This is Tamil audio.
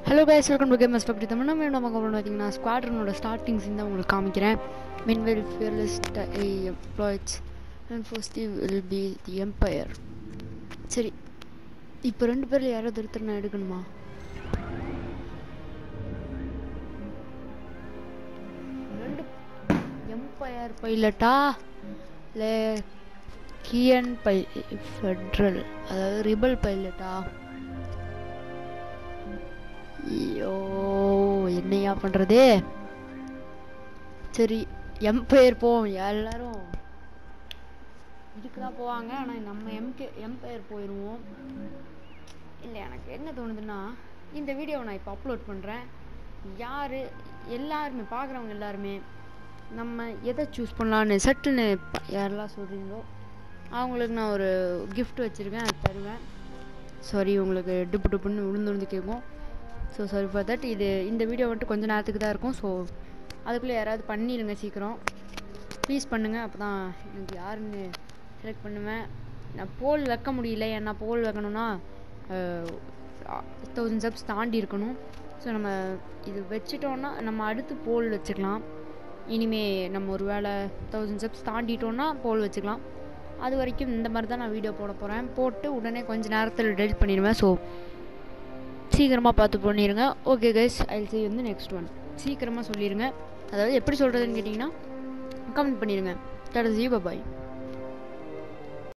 hello guys welcome to game must அப்படி தமிழ் நம்ம நம்ம கவனம் பார்த்தீங்கன்னா ஸ்குவாட்ரனோட ஸ்டார்டிங் சீன் தான் உங்களுக்கு காமிக்கிறேன் minwell fearless employees and first will be the empire சரி இப்போ ரெண்டு பேரில் யாராவது ஒருத்தர் நான் எடுக்கணுமா ரெண்டு எம்பையர் பைலட்டா இல்லை கியன் பை ஃபெட்ரல் அதாவது ரிபல் பைலட்டா ஐயோ என்னையா பண்றது சரி எம்பையர் போவோம் எல்லாரும் இதுக்கு தான் போவாங்க ஆனால் நம்ம எம்கே எம்பையர் போயிடுவோம் இல்லை எனக்கு என்ன தோணுதுன்னா இந்த வீடியோவை நான் இப்போ அப்லோட் பண்ணுறேன் யார் எல்லாருமே பார்க்குறவங்க எல்லாருமே நம்ம எதை சூஸ் பண்ணலான்னு சட்டுன்னு ப- யாரெல்லாம் சொல்கிறீங்களோ அவங்களுக்கு நான் ஒரு gift வச்சுருக்கேன் அது தருவேன் சாரி உங்களுக்கு டிப்பு டிப்புன்னு விழுந்து விழுந்து கேட்கும் ஸோ சாரி ஃபார் தட் இது இந்த வீடியோ வந்துட்டு கொஞ்ச நேரத்துக்கு தான் இருக்கும் ஸோ அதுக்குள்ளே யாராவது பண்ணிடுங்க சீக்கிரம் ப்ளீஸ் பண்ணுங்கள் அப்போ தான் எனக்கு யாருன்னு செலக்ட் பண்ணுவேன் நான் போல் வைக்க முடியல ஏன்னா போல் வைக்கணும்னா தௌசண்ட் சப்ஸ் தாண்டி இருக்கணும் ஸோ நம்ம இது வச்சிட்டோன்னா நம்ம அடுத்து போல் வச்சுக்கலாம் இனிமே நம்ம ஒரு வேளை தௌசண்ட் சப்ஸ் தாண்டிட்டோன்னா போல் வச்சுக்கலாம் அது வரைக்கும் இந்த மாதிரி தான் நான் வீடியோ போட போகிறேன் போட்டு உடனே கொஞ்ச நேரத்தில் டெலிட் பண்ணிடுவேன் ஸோ சீக்கிரமாக பார்த்து பண்ணிடுங்க ஓகே கைஸ் ஐ see வந்து நெக்ஸ்ட் ஒன் சீக்கிரமாக சொல்லிடுங்க அதாவது எப்படி சொல்கிறதுன்னு கேட்டிங்கன்னா கமெண்ட் பண்ணிடுங்க தட் இஸ் யூ பாய்